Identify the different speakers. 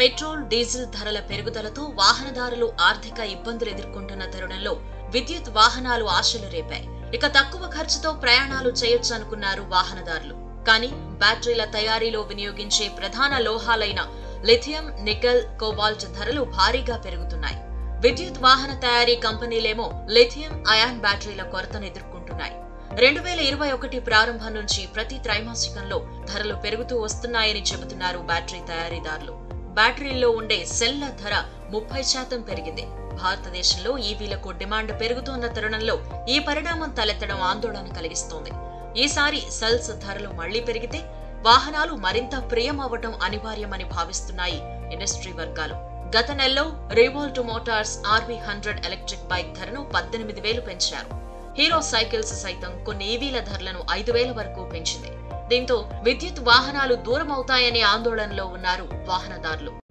Speaker 1: petrol diesel ధరల పెరుగుదలతో వాహనదారులు ఆర్థిక ఇబ్బందులు ఎదుర్కొంటున్న తరుణంలో విద్యుత్ వాహనాలు ఆశలు రేపాయి ఇక తక్కువ ఖర్చుతో ప్రయాణాలు చేయొచ్చు అనుకున్నారు వాహనదారులు కానీ బ్యాటరీల తయారీలో వినియోగించే ప్రధాన లోహాలైన లిథియం నికెల్ కోబాల్ట్ ధరలు భారీగా పెరుగుతున్నాయి విద్యుత్ వాహన తయారీ కంపెనీలేమో లిథియం అయాన్ బ్యాటరీల కొరతను ఎదుర్కొంటున్నాయి రెండు వేల ఇరవై ఒకటి ప్రారంభం నుంచి ప్రతి త్రైమాసికంలో ధరలు పెరుగుతూ వస్తున్నాయని చెబుతున్నారు బ్యాటరీ తయారీదారులు బ్యాటరీల్లో ఉండే సెల్ల ధర ముప్పై శాతం పెరిగింది భారతదేశంలో ఈవీలకు డిమాండ్ పెరుగుతున్న తరుణంలో ఈ పరిణామం తలెత్తడం ఆందోళన కలిగిస్తోంది ఈసారి సెల్స్ ధరలు మళ్లీ పెరిగితే వాహనాలు మరింత ప్రియం అనివార్యమని భావిస్తున్నాయి ఇండస్ట్రీ వర్గాలు గత నెలలో Revolt Motors RV hundred electric bike ధరను పద్దెనిమిది వేలు పెంచారు హీరో సైకిల్స్ సైతం కొన్ని ఈవీల ధరలను ఐదు వేల వరకు పెంచింది దీంతో విద్యుత్ వాహనాలు దూరం అవుతాయనే ఆందోళనలో ఉన్నారు వాహనదారులు